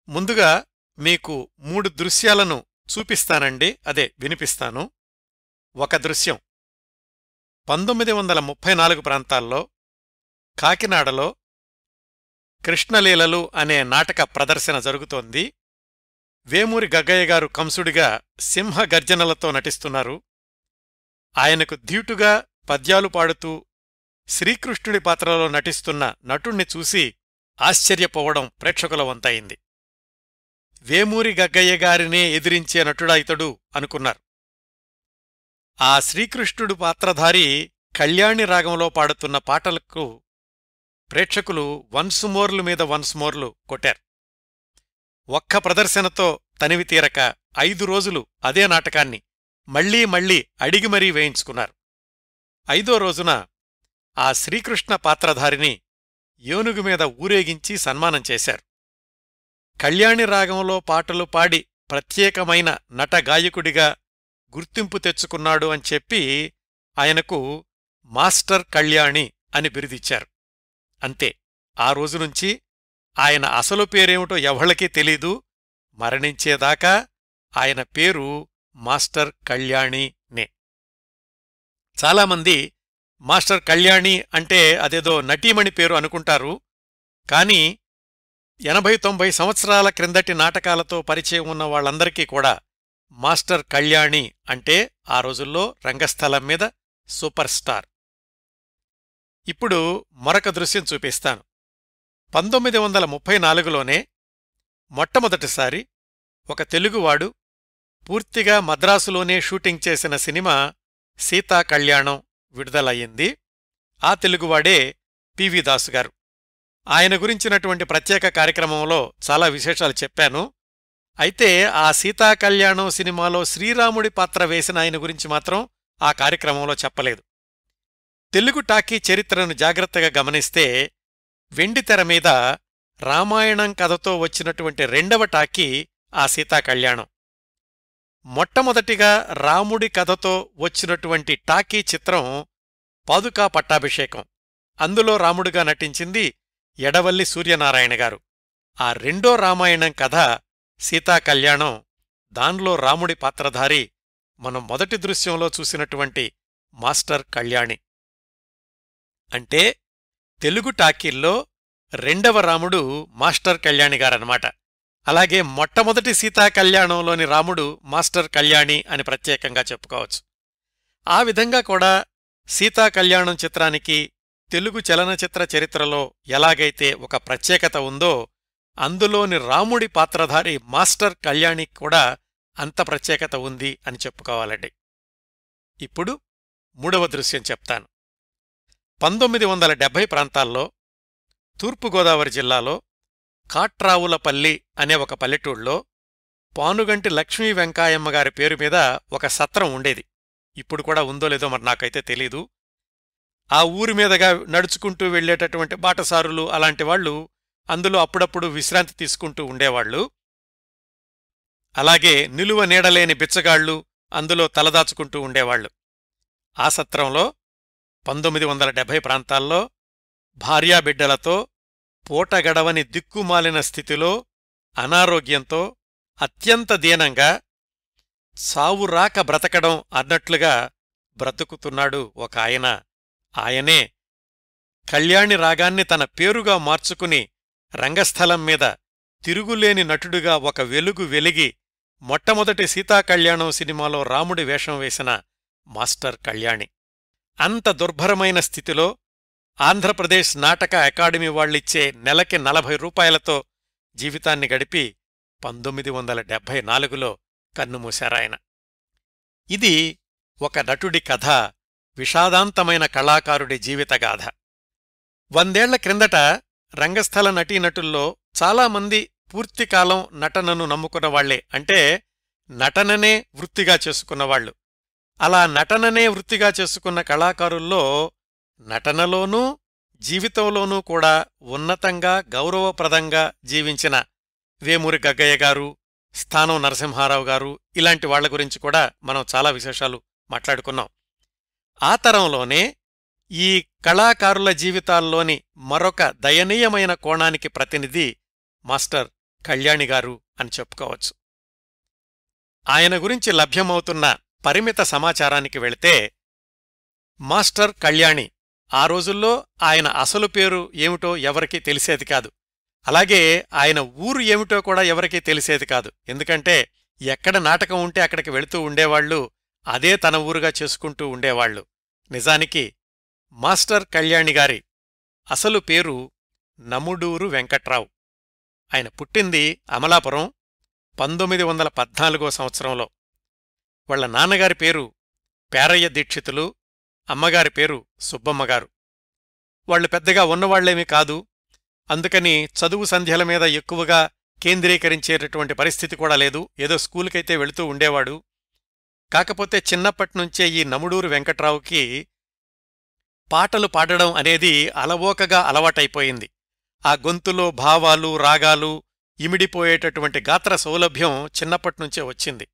ముందుగా మీకు మూడు దృశ్యాలను చూపిస్తానండి అదే వినిపిస్తాను ఒక దృశ్యం పంతొమ్మిది వందల ముప్పై నాలుగు ప్రాంతాల్లో కాకినాడలో కృష్ణలీలలు అనే నాటక ప్రదర్శన జరుగుతోంది వేమూరి గగ్గయ్య గారు కంసుడిగా సింహ గర్జనలతో నటిస్తున్నారు ఆయనకు ధీటుగా పద్యాలు పాడుతూ శ్రీకృష్ణుడి పాత్రలో నటిస్తున్న నటుణ్ణి చూసి ఆశ్చర్యపోవడం ప్రేక్షకుల వంతయింది వేమూరి గగ్గయ్య గారినే ఎదిరించే నటుడా ఇతడు అనుకున్నారు ఆ శ్రీకృష్ణుడు పాత్రధారి కళ్యాణి రాగంలో పాడుతున్న పాటలకు ప్రేక్షకులు వన్స్ మోర్లు మీద వన్స్ మోర్లు కొట్టారు ఒక్క ప్రదర్శనతో తనివి తీరక ఐదు రోజులు అదే నాటకాన్ని మళ్లీ మళ్లీ అడిగి మరీ వేయించుకున్నారు ఐదో రోజున ఆ శ్రీకృష్ణ పాత్రధారిని ఏనుగు మీద ఊరేగించి సన్మానం చేశారు కళ్యాణి రాగంలో పాటలు పాడి ప్రత్యేకమైన నట గాయకుడిగా గుర్తింపు తెచ్చుకున్నాడు అని చెప్పి ఆయనకు మాస్టర్ కళ్యాణి అని బిరుదిచ్చారు అంతే ఆ రోజునుంచి ఆయన అసలు పేరేమిటో ఎవళ్ళకీ తెలీదు మరణించేదాకా ఆయన పేరు మాస్టర్ కళ్యాణినే చాలామంది మాస్టర్ కళ్యాణి అంటే అదేదో నటీమణి పేరు అనుకుంటారు కాని ఎనభై తొంభై సంవత్సరాల క్రిందటి నాటకాలతో పరిచయం ఉన్న వాళ్ళందరికీ కూడా మాస్టర్ కళ్యాణి అంటే ఆ రోజుల్లో రంగస్థలం మీద సూపర్ స్టార్ ఇప్పుడు మరొక దృశ్యం చూపిస్తాను పంతొమ్మిది వందల ముప్పై నాలుగులోనే మొట్టమొదటిసారి ఒక తెలుగువాడు పూర్తిగా మద్రాసులోనే షూటింగ్ చేసిన సినిమా సీతా కళ్యాణం విడుదలయ్యింది ఆ తెలుగువాడే పివి దాసు గారు ఆయన గురించినటువంటి ప్రత్యేక కార్యక్రమంలో చాలా విశేషాలు చెప్పాను అయితే ఆ సీతా కళ్యాణం సినిమాలో శ్రీరాముడి పాత్ర వేసిన ఆయన గురించి మాత్రం ఆ కార్యక్రమంలో చెప్పలేదు తెలుగు టాకీ చరిత్రను జాగ్రత్తగా గమనిస్తే వెండితెర మీద రామాయణం కథతో వచ్చినటువంటి రెండవ టాకీ ఆ సీతా కళ్యాణం మొట్టమొదటిగా రాముడి కథతో వచ్చినటువంటి టాకీ చిత్రం పాదుకా పట్టాభిషేకం అందులో రాముడిగా నటించింది ఎడవల్లి సూర్యనారాయణ గారు ఆ రెండో రామాయణం కథ సీతా కళ్యాణం దాన్లో రాముడి పాత్రధారి మనం మొదటి దృశ్యంలో చూసినటువంటి మాస్టర్ కళ్యాణి అంటే తెలుగు టాకీల్లో రెండవ రాముడు మాస్టర్ కళ్యాణి గారన్నమాట అలాగే మొట్టమొదటి సీతా కళ్యాణంలోని రాముడు మాస్టర్ కళ్యాణి అని ప్రత్యేకంగా చెప్పుకోవచ్చు ఆ విధంగా కూడా సీతా కళ్యాణం చిత్రానికి తెలుగు చలనచిత్ర చరిత్రలో ఎలాగైతే ఒక ప్రత్యేకత ఉందో అందులోని రాముడి పాత్రధారి మాస్టర్ కళ్యాణికి కూడా అంత ప్రత్యేకత ఉంది అని చెప్పుకోవాలండి ఇప్పుడు మూడవ దృశ్యం చెప్తాను పంతొమ్మిది వందల డెబ్భై ప్రాంతాల్లో తూర్పుగోదావరి జిల్లాలో కాట్రావులపల్లి అనే ఒక పల్లెటూళ్ళలో పానుగంటి లక్ష్మీ వెంకాయమ్మ గారి పేరు మీద ఒక సత్రం ఉండేది ఇప్పుడు కూడా ఉందో లేదో మరి నాకైతే తెలీదు ఆ ఊరి మీదగా నడుచుకుంటూ వెళ్లేటటువంటి బాటసారులు అలాంటి వాళ్ళు అందులో అప్పుడప్పుడు విశ్రాంతి తీసుకుంటూ ఉండేవాళ్లు అలాగే నిలువ నీడలేని బిచ్చగాళ్లు అందులో తలదాచుకుంటూ ఉండేవాళ్లు ఆ సత్రంలో పంతొమ్మిది వందల డెబ్భై ప్రాంతాల్లో భార్యాబిడ్డలతో పూటగడవని దిక్కుమాలిన స్థితిలో అనారోగ్యంతో అత్యంత దీనంగా సావురాక బ్రతకడం అన్నట్లుగా బ్రతుకుతున్నాడు ఒక ఆయన ఆయనే కళ్యాణి రాగాన్ని తన పేరుగా మార్చుకుని రంగస్థలం మీద తిరుగులేని నటుడుగా ఒక వెలుగు వెలిగి మొట్టమొదటి సీతాకళ్యాణం సినిమాలో రాముడి వేషం వేసిన మాస్టర్ కళ్యాణి అంత దుర్భరమైన స్థితిలో ఆంధ్రప్రదేశ్ నాటక అకాడమీ వాళ్ళిచ్చే నెలకి నలభై రూపాయలతో జీవితాన్ని గడిపి పంతొమ్మిది వందల డెబ్భై నాలుగులో కన్నుమూశారాయన ఇది ఒక నటుడి కథ విషాదాంతమైన కళాకారుడి జీవితగాథ వందేళ్ల క్రిందట రంగస్థల నటీనటుల్లో చాలామంది పూర్తికాలం నటనను నమ్ముకున్నవాళ్లే అంటే నటననే వృత్తిగా చేసుకున్నవాళ్లు అలా నటననే వృత్తిగా చేసుకున్న కళాకారుల్లో నటనలోనూ జీవితంలోనూ కూడా ఉన్నతంగా గౌరవప్రదంగా జీవించిన వేమూరి గగ్గయ్య గారు స్థానం నరసింహారావు గారు ఇలాంటి వాళ్ల గురించి కూడా మనం చాలా విశేషాలు మాట్లాడుకున్నాం ఆ తరంలోనే ఈ కళాకారుల జీవితాల్లోని మరొక దయనీయమైన కోణానికి ప్రతినిధి మాస్టర్ కళ్యాణిగారు అని చెప్పుకోవచ్చు ఆయన గురించి లభ్యమవుతున్న పరిమిత సమాచారానికి వెళితే మాస్టర్ కళ్యాణి ఆ రోజుల్లో ఆయన అసలు పేరు ఏమిటో ఎవరికీ తెలిసేది కాదు అలాగే ఆయన ఊరు ఏమిటో కూడా ఎవరికీ తెలిసేది కాదు ఎందుకంటే ఎక్కడ నాటకం ఉంటే అక్కడికి వెళుతూ ఉండేవాళ్లు అదే తన ఊరుగా చేసుకుంటూ ఉండేవాళ్లు నిజానికి మాస్టర్ కళ్యాణి గారి అసలు పేరు నముడూరు వెంకట్రావు ఆయన పుట్టింది అమలాపురం పంతొమ్మిది వందల పద్నాలుగో సంవత్సరంలో వాళ్ల నాన్నగారి పేరు పేరయ్య దీక్షితులు అమ్మగారి పేరు సుబ్బమ్మగారు వాళ్లు పెద్దగా ఉన్నవాళ్లేమీ కాదు అందుకని చదువు సంధ్యల మీద ఎక్కువగా కేంద్రీకరించేటటువంటి పరిస్థితి కూడా లేదు ఏదో స్కూలుకైతే వెళుతూ ఉండేవాడు కాకపోతే చిన్నప్పటినుంచే ఈ నముడూరు వెంకట్రావుకి పాటలు పాడడం అనేది అలవోకగా అలవాటైపోయింది ఆ గొంతులో భావాలు రాగాలు ఇమిడిపోయేటటువంటి గాత్ర సౌలభ్యం చిన్నప్పటినుంచే వచ్చింది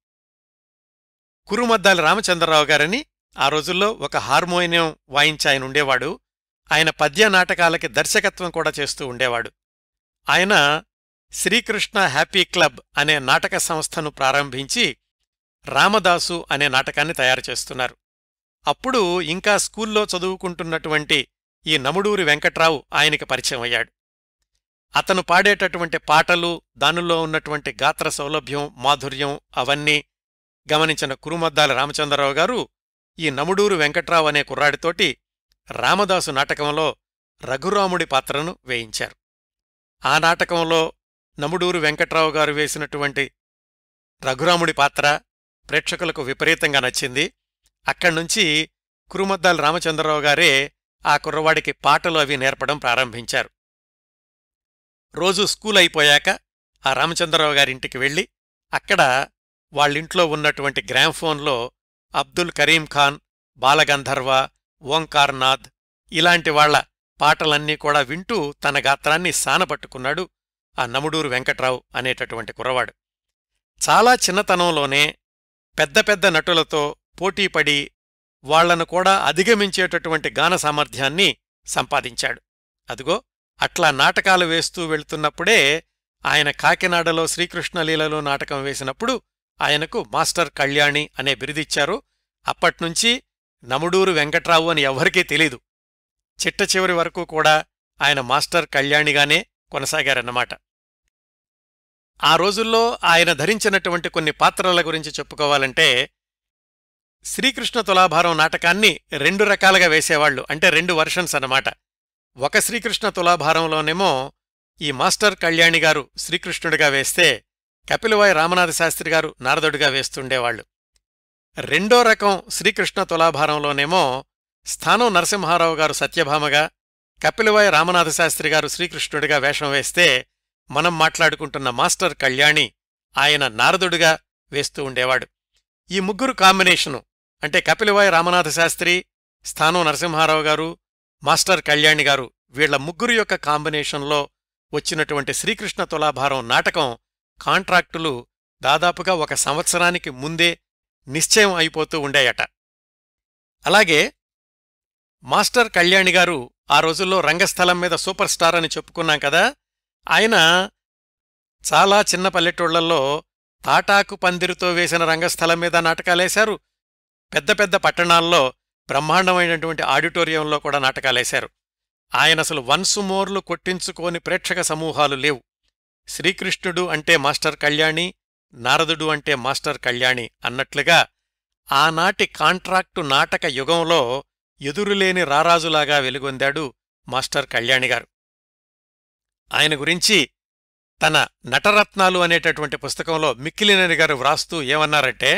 కురుమద్దాలి రామచంద్రరావు గారని ఆ రోజుల్లో ఒక హార్మోనియం వాయించాయన ఉండేవాడు ఆయన పద్య నాటకాలకి దర్శకత్వం కూడా చేస్తూ ఉండేవాడు ఆయన శ్రీకృష్ణ హ్యాపీ క్లబ్ అనే నాటక సంస్థను ప్రారంభించి రామదాసు అనే నాటకాన్ని తయారు చేస్తున్నారు అప్పుడు ఇంకా స్కూల్లో చదువుకుంటున్నటువంటి ఈ నముడూరి వెంకట్రావు ఆయనకి పరిచయం అయ్యాడు అతను పాడేటటువంటి పాటలు దానిలో ఉన్నటువంటి గాత్ర సౌలభ్యం మాధుర్యం అవన్నీ గమనించిన కురుమద్దాల రామచంద్రరావు గారు ఈ నముడూరు వెంకట్రావు అనే కుర్రాడితోటి రామదాసు నాటకంలో రఘురాముడి పాత్రను వేయించారు ఆ నాటకంలో నముడూరు వెంకట్రావు గారు వేసినటువంటి రఘురాముడి పాత్ర ప్రేక్షకులకు విపరీతంగా నచ్చింది అక్కడ్నుంచి కురుమద్దాల రామచంద్రరావు గారే ఆ కుర్రవాడికి పాటలు అవి నేర్పడం ప్రారంభించారు రోజు స్కూల్ అయిపోయాక ఆ రామచంద్రరావు గారింటికి వెళ్ళి అక్కడ వాళ్ళింట్లో ఉన్నటువంటి గ్రామ్ఫోన్లో అబ్దుల్ కరీం ఖాన్ బాలగంధర్వ ఓంకార్నాథ్ ఇలాంటి వాళ్ల పాటలన్నీ కూడా వింటూ తన గాత్రాన్ని సానపట్టుకున్నాడు ఆ నముడూరు వెంకట్రావు అనేటటువంటి కుర్రవాడు చాలా చిన్నతనంలోనే పెద్ద పెద్ద నటులతో పోటీపడి వాళ్లను కూడా అధిగమించేటటువంటి గాన సామర్థ్యాన్ని సంపాదించాడు అదిగో అట్లా నాటకాలు వేస్తూ వెళ్తున్నప్పుడే ఆయన కాకినాడలో శ్రీకృష్ణలీలలో నాటకం వేసినప్పుడు ఆయనకు మాస్టర్ కళ్యాణి అనే బిరుదిచ్చారు అప్పట్నుంచి నముడూరు వెంకట్రావు అని ఎవ్వరికీ తెలీదు చిట్ట చివరి వరకు కూడా ఆయన మాస్టర్ కళ్యాణిగానే కొనసాగారన్నమాట ఆ రోజుల్లో ఆయన ధరించినటువంటి కొన్ని పాత్రల గురించి చెప్పుకోవాలంటే శ్రీకృష్ణ తులాభారం నాటకాన్ని రెండు రకాలుగా వేసేవాళ్లు అంటే రెండు వర్షన్స్ అన్నమాట ఒక శ్రీకృష్ణ తులాభారంలోనేమో ఈ మాస్టర్ కళ్యాణి గారు శ్రీకృష్ణుడిగా వేస్తే కపిలవాయి రామనాథ శాస్త్రి గారు నారదుడిగా వేస్తుండేవాళ్లు రెండో రకం శ్రీకృష్ణ తులాభారంలోనేమో స్థానం నరసింహారావు గారు సత్యభామగా కపిలవాయి రామనాథ శాస్త్రి గారు శ్రీకృష్ణుడిగా వేషం వేస్తే మనం మాట్లాడుకుంటున్న మాస్టర్ కళ్యాణి ఆయన నారదుడిగా వేస్తూ ఉండేవాడు ఈ ముగ్గురు కాంబినేషను అంటే కపిలవాయి రామనాథ శాస్త్రి స్థానం నరసింహారావు గారు మాస్టర్ కళ్యాణి గారు వీళ్ల ముగ్గురు యొక్క కాంబినేషన్లో వచ్చినటువంటి శ్రీకృష్ణ తులాభారం నాటకం కాంట్రాక్టులు దాదాపుగా ఒక సంవత్సరానికి ముందే నిశ్చయం అయిపోతూ ఉండేయట అలాగే మాస్టర్ కళ్యాణి గారు ఆ రోజుల్లో రంగస్థలం మీద సూపర్ స్టార్ అని చెప్పుకున్నాం కదా ఆయన చాలా చిన్న పల్లెటూళ్లలో తాటాకు పందిరితో వేసిన రంగస్థలం మీద నాటకాలేశారు పెద్ద పెద్ద పట్టణాల్లో బ్రహ్మాండమైనటువంటి ఆడిటోరియంలో కూడా నాటకాలేశారు ఆయన అసలు వన్సుమోర్లు కొట్టించుకోని ప్రేక్షక సమూహాలు లేవు శ్రీకృష్ణుడు అంటే మాస్టర్ కళ్యాణి నారదుడు అంటే మాస్టర్ కళ్యాణి అన్నట్లుగా ఆనాటి కాంట్రాక్టు నాటక యుగంలో ఎదురులేని రారాజులాగా వెలుగొందాడు మాస్టర్ కళ్యాణిగారు ఆయన గురించి తన నటరత్నాలు అనేటటువంటి పుస్తకంలో మిక్కిలినేని గారు వ్రాస్తూ ఏమన్నారంటే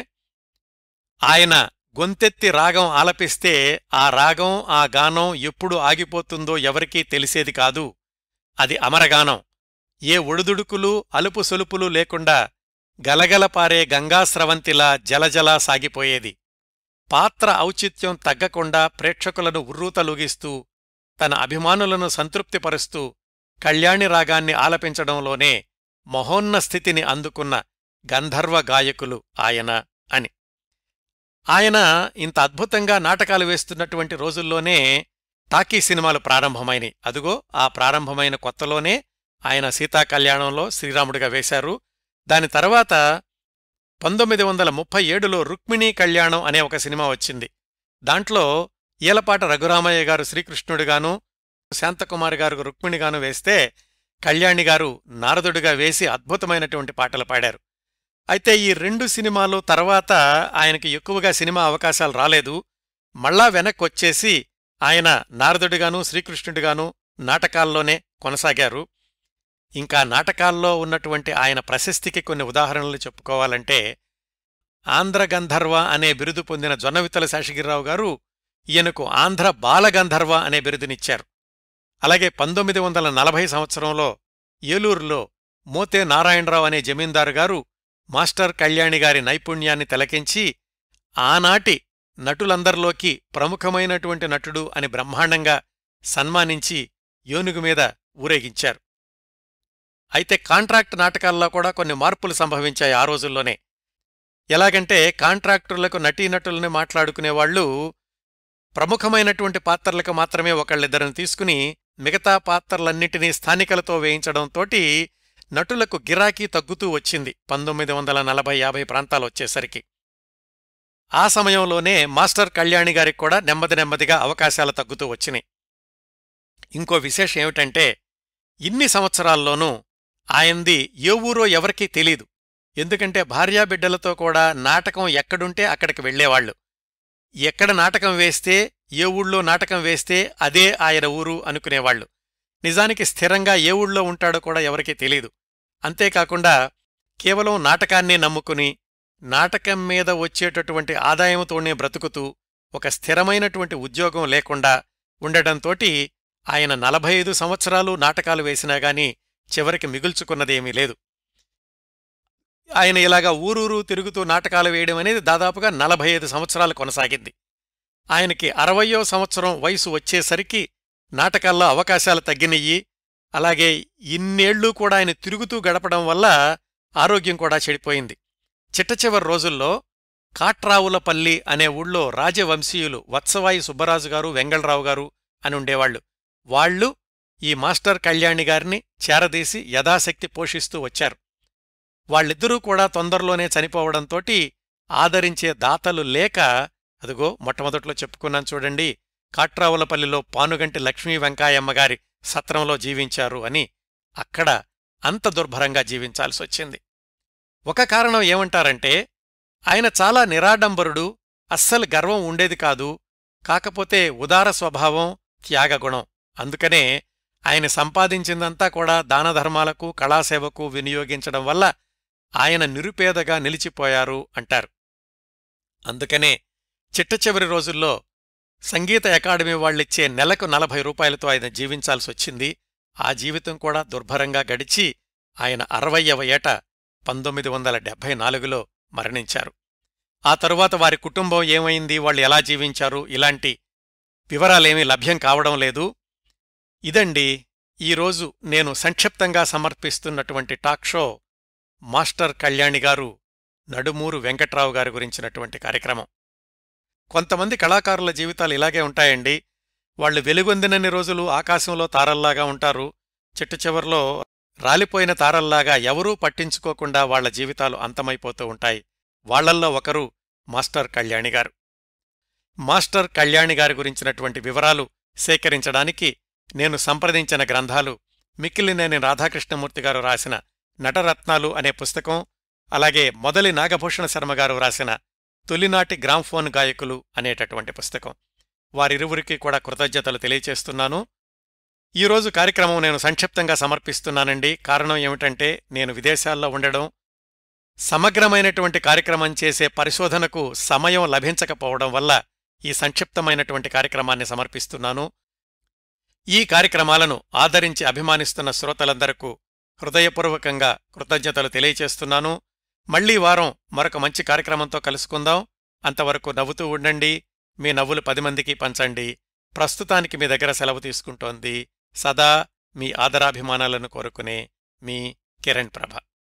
ఆయన గొంతెత్తి రాగం ఆలపిస్తే ఆ రాగం ఆ గానం ఎప్పుడు ఆగిపోతుందో ఎవరికీ తెలిసేది కాదు అది అమరగానం ఏ ఒడుదుడుకులు అలుపు సొలుపులు లేకుండా గలగలపారే గంగాస్రవంతిలా జలజలా సాగిపోయేది పాత్ర ఔచిత్యం తగ్గకుండా ప్రేక్షకులను ఉర్రూతలుగిస్తూ తన అభిమానులను సంతృప్తిపరుస్తూ కళ్యాణి రాగాన్ని ఆలపించడంలోనే మహోన్న స్థితిని అందుకున్న గంధర్వ గాయకులు ఆయన అని ఆయన ఇంత అద్భుతంగా నాటకాలు వేస్తున్నటువంటి రోజుల్లోనే టాకీ సినిమాలు ప్రారంభమైనవి అదుగో ఆ ప్రారంభమైన కొత్తలోనే ఆయన సీతా కళ్యాణంలో శ్రీరాముడిగా వేశారు దాని తర్వాత పంతొమ్మిది వందల ముప్పై ఏడులో రుక్మిణీ కళ్యాణం అనే ఒక సినిమా వచ్చింది దాంట్లో ఈలపాట రఘురామయ్య గారు శ్రీకృష్ణుడిగాను శాంతకుమార్ గారు రుక్మిణిగాను వేస్తే కళ్యాణి గారు నారదుడిగా వేసి అద్భుతమైనటువంటి పాటలు పాడారు అయితే ఈ రెండు సినిమాలు తర్వాత ఆయనకి ఎక్కువగా సినిమా అవకాశాలు రాలేదు మళ్ళా వెనక్కొచ్చేసి ఆయన నారదుడిగాను శ్రీకృష్ణుడిగాను నాటకాల్లోనే కొనసాగారు ఇంకా నాటకాల్లో ఉన్నటువంటి ఆయన ప్రశస్తికి కొన్ని ఉదాహరణలు చెప్పుకోవాలంటే ఆంధ్ర గంధర్వ అనే బిరుదు పొందిన జొన్నవిత్తల శేషగిరిరావు గారు ఈయనకు ఆంధ్ర బాలగంధర్వ అనే బిరుదునిచ్చారు అలాగే పంతొమ్మిది వందల నలభై సంవత్సరంలో ఏలూరులో మోతే నారాయణరావు అనే జమీందారు గారు మాస్టర్ కళ్యాణి గారి నైపుణ్యాన్ని తిలకించి ఆనాటి నటులందరిలోకి ప్రముఖమైనటువంటి నటుడు అని బ్రహ్మాండంగా సన్మానించి ఏనుగు మీద ఊరేగించారు అయితే కాంట్రాక్ట్ నాటకాల్లో కూడా కొన్ని మార్పులు సంభవించాయి ఆ రోజుల్లోనే ఎలాగంటే కాంట్రాక్టర్లకు నటీనటుల్ని మాట్లాడుకునేవాళ్లు ప్రముఖమైనటువంటి పాత్రలకు మాత్రమే ఒకళ్ళిద్దరిని తీసుకుని మిగతా పాత్రలన్నింటినీ స్థానికలతో వేయించడంతోటి నటులకు గిరాకీ తగ్గుతూ వచ్చింది పంతొమ్మిది వందల నలభై యాభై ప్రాంతాలు వచ్చేసరికి ఆ సమయంలోనే మాస్టర్ కళ్యాణి గారికి కూడా నెమ్మది నెమ్మదిగా అవకాశాలు తగ్గుతూ వచ్చినాయి ఇంకో విశేషం ఏమిటంటే ఇన్ని సంవత్సరాల్లోనూ ఆయంది ఏ ఊరో ఎవరికీ తెలీదు ఎందుకంటే భార్యాబిడ్డలతో కూడా నాటకం ఎక్కడుంటే అక్కడికి వెళ్లేవాళ్లు ఎక్కడ నాటకం వేస్తే ఏ ఊళ్ళో నాటకం వేస్తే అదే ఆయన ఊరు అనుకునేవాళ్లు నిజానికి స్థిరంగా ఏ ఊళ్ళో ఉంటాడో కూడా ఎవరికీ తెలీదు అంతేకాకుండా కేవలం నాటకాన్నే నమ్ముకుని నాటకం మీద వచ్చేటటువంటి ఆదాయంతోనే బ్రతుకుతూ ఒక స్థిరమైనటువంటి ఉద్యోగం లేకుండా ఉండటంతోటి ఆయన నలభై ఐదు సంవత్సరాలు నాటకాలు వేసినా గాని చివరికి మిగుల్చుకున్నదేమీ లేదు ఆయన ఇలాగా ఊరూరు తిరుగుతూ నాటకాలు వేయడం అనేది దాదాపుగా నలభై ఐదు సంవత్సరాలు కొనసాగింది ఆయనకి అరవయో సంవత్సరం వయసు వచ్చేసరికి నాటకాల్లో అవకాశాలు తగ్గినయ్యి అలాగే ఇన్నేళ్లు కూడా ఆయన తిరుగుతూ గడపడం వల్ల ఆరోగ్యం కూడా చెడిపోయింది చిట్టచివరి రోజుల్లో కాట్రావులపల్లి అనే ఊళ్ళో రాజవంశీయులు వత్సవాయి సుబ్బరాజు గారు వెంగళరావు గారు అని ఉండేవాళ్లు వాళ్లు ఈ మాస్టర్ కళ్యాణి గారిని చేరదీసి యథాశక్తి పోషిస్తూ వచ్చారు వాళ్ళిద్దరూ కూడా తొందరలోనే చనిపోవడంతోటి ఆదరించే దాతలు లేక అదిగో మొట్టమొదట్లో చెప్పుకున్నాను చూడండి కాట్రావులపల్లిలో పానుగంటి లక్ష్మీ వెంకాయమ్మ గారి సత్రంలో జీవించారు అని అక్కడ అంత దుర్భరంగా జీవించాల్సొచ్చింది ఒక కారణం ఏమంటారంటే ఆయన చాలా నిరాడంబరుడు అస్సలు గర్వం ఉండేది కాదు కాకపోతే ఉదార స్వభావం త్యాగగుణం అందుకనే ఆయన సంపాదించిందంతా కూడా దానధర్మాలకు కళాసేవకు వినియోగించడం వల్ల ఆయన నిరుపేదగా నిలిచిపోయారు అంటారు అందుకనే చిట్టచివరి రోజుల్లో సంగీత అకాడమీ వాళ్ళిచ్చే నెలకు నలభై రూపాయలతో ఆయన జీవించాల్సొచ్చింది ఆ జీవితం కూడా దుర్భరంగా గడిచి ఆయన అరవయ్యవ ఏట పంతొమ్మిది వందల డెబ్భై నాలుగులో మరణించారు ఆ తరువాత వారి కుటుంబం ఏమైంది వాళ్ళు ఎలా జీవించారు ఇలాంటి వివరాలేమీ లభ్యం కావడం లేదు ఇదండి ఈరోజు నేను సంక్షిప్తంగా సమర్పిస్తున్నటువంటి టాక్ షో మాస్టర్ కళ్యాణి గారు నడుమూరు వెంకట్రావు గారి గురించినటువంటి కార్యక్రమం కొంతమంది కళాకారుల జీవితాలు ఇలాగే ఉంటాయండి వాళ్ళు వెలుగొందినన్ని రోజులు ఆకాశంలో తారల్లాగా ఉంటారు చిట్ట చివర్లో రాలిపోయిన తారల్లాగా ఎవరూ పట్టించుకోకుండా వాళ్ల జీవితాలు అంతమైపోతూ ఉంటాయి వాళ్లల్లో ఒకరు మాస్టర్ కళ్యాణి గారు మాస్టర్ కళ్యాణి గారి గురించినటువంటి వివరాలు సేకరించడానికి నేను సంప్రదించిన గ్రంథాలు మిక్కిలినేని రాధాకృష్ణమూర్తి గారు రాసిన నటరత్నాలు అనే పుస్తకం అలాగే మొదలి నాగభూషణ శర్మ గారు రాసిన తొలినాటి గ్రామ్ఫోన్ గాయకులు అనేటటువంటి పుస్తకం వారిరువురికి కూడా కృతజ్ఞతలు తెలియచేస్తున్నాను ఈరోజు కార్యక్రమం నేను సంక్షిప్తంగా సమర్పిస్తున్నానండి కారణం ఏమిటంటే నేను విదేశాల్లో ఉండడం సమగ్రమైనటువంటి కార్యక్రమం చేసే పరిశోధనకు సమయం లభించకపోవడం వల్ల ఈ సంక్షిప్తమైనటువంటి కార్యక్రమాన్ని సమర్పిస్తున్నాను ఈ కార్యక్రమాలను ఆదరించి అభిమానిస్తున్న శ్రోతలందరకు హృదయపూర్వకంగా కృతజ్ఞతలు తెలియచేస్తున్నాను మళ్లీ వారం మరొక మంచి కార్యక్రమంతో కలుసుకుందాం అంతవరకు నవ్వుతూ ఉండండి మీ నవ్వులు పది మందికి పంచండి ప్రస్తుతానికి మీ దగ్గర సెలవు తీసుకుంటోంది సదా మీ ఆదరాభిమానాలను కోరుకునే మీ కిరణ్ ప్రభ